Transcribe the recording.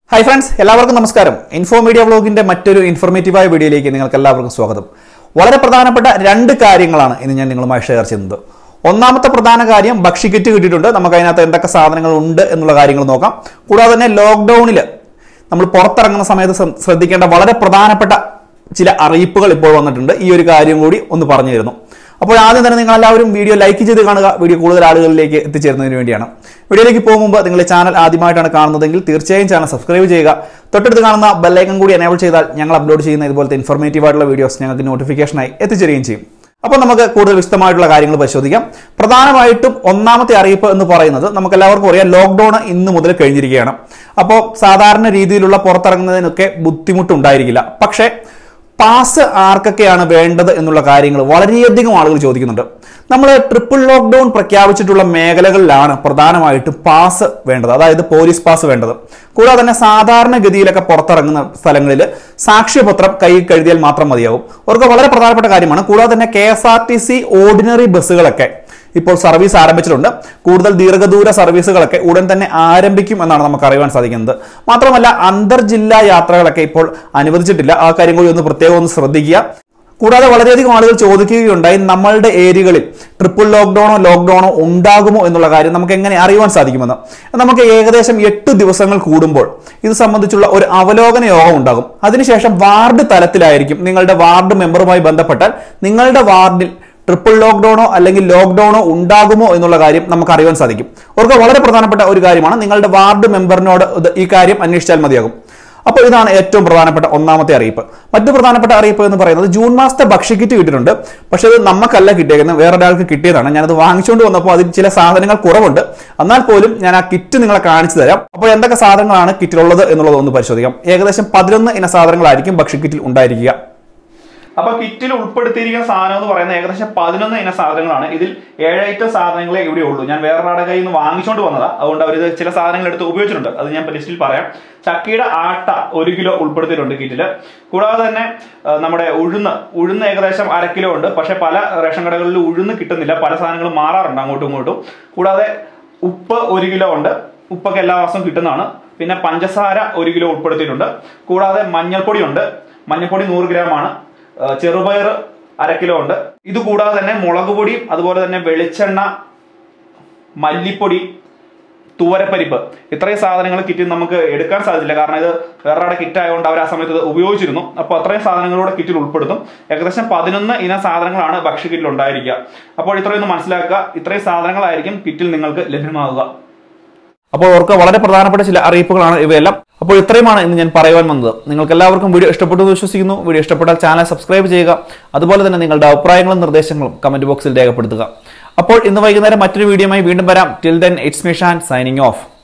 hi friends എല്ലാവർക്കും നമസ്കാരം info media വ്ളോഗിന്റെ മറ്റൊരു ഇൻഫോർമേറ്റീവായ വീഡിയോയിലേക്ക് നിങ്ങൾക്ക് എല്ലാവർക്കും സ്വാഗതം വളരെ പ്രധാനപ്പെട്ട രണ്ട് കാര്യങ്ങളാണ് ഇന്ന് ഞാൻ നിങ്ങളുമായി ഷെയർ ചെയ്യുന്നത് ഒന്നാമത്തെ പ്രധാന കാര്യം ഭക്ഷ്യക്കിറ്റ് കിട്ടിയിട്ടുണ്ട് നമുക്ക് അതിനകത്ത് എന്തൊക്കെ സാധനങ്ങൾ ഉണ്ട് എന്നുള്ള കാര്യങ്ങൾ നോക്കാം കൂടാതെ തന്നെ ലോക്ക്ഡൌണിൽ നമ്മൾ പുറത്തിറങ്ങുന്ന സമയത്ത് ശ്ര- ശ്രദ്ധിക്കേണ്ട വളരെ പ്രധാനപ്പെട്ട ചില അറിയിപ്പുകൾ ഇപ്പോൾ വന്നിട്ടുണ്ട് ഈ ഒരു കാര്യം കൂടി ഒന്ന് പറഞ്ഞു തരുന്നു അപ്പോൾ ആദ്യം തന്നെ നിങ്ങൾ എല്ലാവരും വീഡിയോ ലൈക്ക് ചെയ്ത് കാണുക വീഡിയോ കൂടുതൽ ആളുകളിലേക്ക് എത്തിച്ചേരുന്നതിന് വേണ്ടിയാണ് വീഡിയോയിലേക്ക് പോകും മുമ്പ് നിങ്ങൾ ചാനൽ ആദ്യമായിട്ടാണ് കാണുന്നതെങ്കിൽ തീർച്ചയായും ചാനൽ സബ്സ്ക്രൈബ് ചെയ്യുക തൊട്ടടുത്ത് കാണുന്ന ബെല്ലൈക്കൺ കൂടി എനേബിൾ ചെയ്താൽ ഞങ്ങൾ അപ്ലോഡ് ചെയ്യുന്ന ഇതുപോലത്തെ ഇൻഫോർമേറ്റീവ് ആയിട്ടുള്ള വീഡിയോസ് ഞങ്ങൾക്ക് നോട്ടിഫിക്കേഷനായി എത്തിച്ചേരുകയും ചെയ്യും അപ്പോൾ നമുക്ക് കൂടുതൽ വിശദമായിട്ടുള്ള കാര്യങ്ങൾ പരിശോധിക്കാം പ്രധാനമായിട്ടും ഒന്നാമത്തെ അറിയിപ്പ് എന്ന് പറയുന്നത് നമുക്ക് എല്ലാവർക്കും അറിയാം ലോക്ക്ഡൌൺ ഇന്ന് മുതൽ കഴിഞ്ഞിരിക്കുകയാണ് അപ്പോൾ സാധാരണ രീതിയിലുള്ള പുറത്തിറങ്ങുന്നതിനൊക്കെ ബുദ്ധിമുട്ടുണ്ടായിരിക്കില്ല പക്ഷേ പാസ് ആർക്കൊക്കെയാണ് വേണ്ടത് എന്നുള്ള കാര്യങ്ങൾ വളരെയധികം ആളുകൾ ചോദിക്കുന്നുണ്ട് നമ്മൾ ട്രിപ്പിൾ ലോക്ക്ഡൌൺ പ്രഖ്യാപിച്ചിട്ടുള്ള മേഖലകളിലാണ് പ്രധാനമായിട്ടും പാസ് വേണ്ടത് അതായത് പോലീസ് പാസ് വേണ്ടത് കൂടാതെ തന്നെ സാധാരണഗതിയിലൊക്കെ പുറത്തിറങ്ങുന്ന സ്ഥലങ്ങളിൽ സാക്ഷ്യപത്രം കയ്യിൽ കഴുതിയാൽ മാത്രം മതിയാകും അവർക്ക് വളരെ പ്രധാനപ്പെട്ട കാര്യമാണ് കൂടാതെ തന്നെ K S R T C ordinary ബസ്സുകളൊക്കെ ഇപ്പോൾ സർവീസ് ആരംഭിച്ചിട്ടുണ്ട് കൂടുതൽ ദീർഘദൂര സർവീസുകളൊക്കെ ഉടൻ തന്നെ ആരംഭിക്കും എന്നാണ് നമുക്ക് അറിയാൻ സാധിക്കുന്നത് മാത്രമല്ല അന്തർജില്ലാ യാത്രകളൊക്കെ ഇപ്പോൾ അനുവദിച്ചിട്ടില്ല ആ കാര്യം കൂടി ഒന്ന് പ്രത്യേകം ഒന്ന് ശ്രദ്ധിക്കുക കൂടാതെ വളരെയധികം ആളുകൾ ചോദിക്കുകയുണ്ടായി നമ്മളുടെ ഏരിയകളിൽ ട്രിപ്പിൾ ലോക്ക്ഡൌണോ ലോക്ക്ഡൌണോ ഉണ്ടാകുമോ എന്നുള്ള കാര്യം നമുക്ക് എങ്ങനെ അറിയുവാൻ സാധിക്കുമെന്ന് നമുക്ക് ഏകദേശം എട്ട് ദിവസങ്ങൾ കൂടുമ്പോൾ ഇത് സംബന്ധിച്ചുള്ള ഒരു അവലോകന യോഗം ഉണ്ടാകും അതിനുശേഷം വാർഡ് തലത്തിലായിരിക്കും നിങ്ങളുടെ വാർഡ് മെമ്പറുമായി ബന്ധപ്പെട്ടാൽ നിങ്ങളുടെ വാർഡിൽ ട്രിപ്പിൾ ലോക്ക്ഡൌണോ അല്ലെങ്കിൽ ലോക്ക്ഡൌണോ ഉണ്ടാകുമോ എന്നുള്ള കാര്യം നമുക്ക് അറിയാൻ സാധിക്കും അവർക്ക് വളരെ പ്രധാനപ്പെട്ട ഒരു കാര്യമാണ് നിങ്ങളുടെ വാർഡ് മെമ്പറിനോട് ഇത് ഈ കാര്യം അന്വേഷിച്ചാൽ മതിയാകും അപ്പോൾ ഇതാണ് ഏറ്റവും പ്രധാനപ്പെട്ട ഒന്നാമത്തെ അറിയിപ്പ് മറ്റു പ്രധാനപ്പെട്ട അറിയിപ്പ് എന്ന് പറയുന്നത് ജൂൺ മാസത്തെ ഭക്ഷ്യക്കിറ്റ് കിട്ടിയിട്ടുണ്ട് പക്ഷേ അത് നമുക്കല്ല കിട്ടിയേക്കുന്നത് വേറൊരാൾക്ക് കിട്ടിയതാണ് ഞാനത് വാങ്ങിച്ചുകൊണ്ട് വന്നപ്പോൾ അതിൽ ചില സാധനങ്ങൾ കുറവുണ്ട് എന്നാൽ പോലും ഞാൻ ആ കിറ്റ് നിങ്ങളെ കാണിച്ചു തരാം അപ്പോൾ എന്തൊക്കെ സാധനങ്ങളാണ് കിറ്റിലുള്ളത് എന്നുള്ളത് ഒന്ന് പരിശോധിക്കാം ഏകദേശം പതിനൊന്ന് ഇന സാധനങ്ങളായിരിക്കും ഭക്ഷ്യക്കിറ്റിൽ ഉണ്ടായിരിക്കുക അപ്പൊ കിറ്റിൽ ഉൾപ്പെടുത്തിയിരിക്കുന്ന സാധനം എന്ന് പറയുന്നത് ഏകദേശം പതിനൊന്ന് ഇന സാധനങ്ങളാണ് ഇതിൽ ഏഴ് ഐറ്റം സാധനങ്ങളെ ഇവിടെ ഉള്ളൂ ഞാൻ വേറൊരാളുടെ കയ്യിൽ നിന്ന് വാങ്ങിച്ചുകൊണ്ട് വന്നതാ അതുകൊണ്ട് അവർ ഇത് ചില സാധനങ്ങൾ എടുത്ത് ഉപയോഗിച്ചിട്ടുണ്ട് അത് ഞാൻ ലിസ്റ്റിൽ പറയാം ചക്കയുടെ ആട്ട ഒരു കിലോ ഉൾപ്പെടുത്തിയിട്ടുണ്ട് കിറ്റില് കൂടാതെ തന്നെ ആ, നമ്മുടെ ഉഴുന്ന് ഉഴുന്ന് ഏകദേശം അര കിലോ ഉണ്ട് പക്ഷെ പല റേഷൻ കടകളിൽ ഉഴുന്ന് കിട്ടുന്നില്ല പല സാധനങ്ങളും മാറാറുണ്ട് അങ്ങോട്ടും ഇങ്ങോട്ടും കൂടാതെ ഉപ്പ് ഒരു കിലോ ഉണ്ട് ഉപ്പൊക്കെ എല്ലാ മാസവും കിട്ടുന്നതാണ് പിന്നെ പഞ്ചസാര ഒരു കിലോ ഉൾപ്പെടുത്തിയിട്ടുണ്ട് കൂടാതെ മഞ്ഞൾപ്പൊടി ഉണ്ട് മഞ്ഞൾപ്പൊടി നൂറ് ഗ്രാം ആണ് ആ, ചെറുപയർ അര കിലോ ഉണ്ട് ഇത് കൂടാതെ തന്നെ മുളക് പൊടിയും അതുപോലെ തന്നെ വെളിച്ചെണ്ണ മല്ലിപ്പൊടി തൂവരപ്പരിപ്പ് ഇത്രയും സാധനങ്ങൾ കിറ്റിൽ നമുക്ക് എടുക്കാൻ സാധിച്ചില്ല കാരണം ഇത് വേറൊരാടെ കിറ്റ് ആയതുകൊണ്ട് അവർ ആ സമയത്ത് ഇത് ഉപയോഗിച്ചിരുന്നു അപ്പോൾ അത്രയും സാധനങ്ങളൂടെ കിറ്റിൽ ഉൾപ്പെടുത്തും ഏകദേശം പതിനൊന്ന് ഇന സാധനങ്ങളാണ് ഭക്ഷ്യ കിറ്റിൽ ഉണ്ടായിരിക്കുക അപ്പോൾ ഇത്രയും ഒന്ന് മനസ്സിലാക്കുക ഇത്രയും സാധനങ്ങളായിരിക്കും കിറ്റിൽ നിങ്ങൾക്ക് ലഭ്യമാകുക അപ്പോൾ അവർക്ക് വളരെ പ്രധാനപ്പെട്ട ചില അറിയിപ്പുകളാണ് ഇവയെല്ലാം അപ്പോൾ ഇത്രയുമാണ് ഇന്ന് ഞാൻ പറയുവാൻ വന്നത് നിങ്ങൾക്ക് എല്ലാവർക്കും വീഡിയോ ഇഷ്ടപ്പെട്ടു എന്ന് വിശ്വസിക്കുന്നു വീഡിയോ ഇഷ്ടപ്പെട്ടാൽ ചാനൽ സബ്സ്ക്രൈബ് ചെയ്യുക അതുപോലെ തന്നെ നിങ്ങളുടെ അഭിപ്രായങ്ങളും നിർദ്ദേശങ്ങളും കമന്റ് ബോക്സിൽ രേഖപ്പെടുത്തുക അപ്പോൾ ഇന്ന് വൈകുന്നേരം മറ്റൊരു വീഡിയോയുമായി വീണ്ടും വരാം till then it's Mishan signing of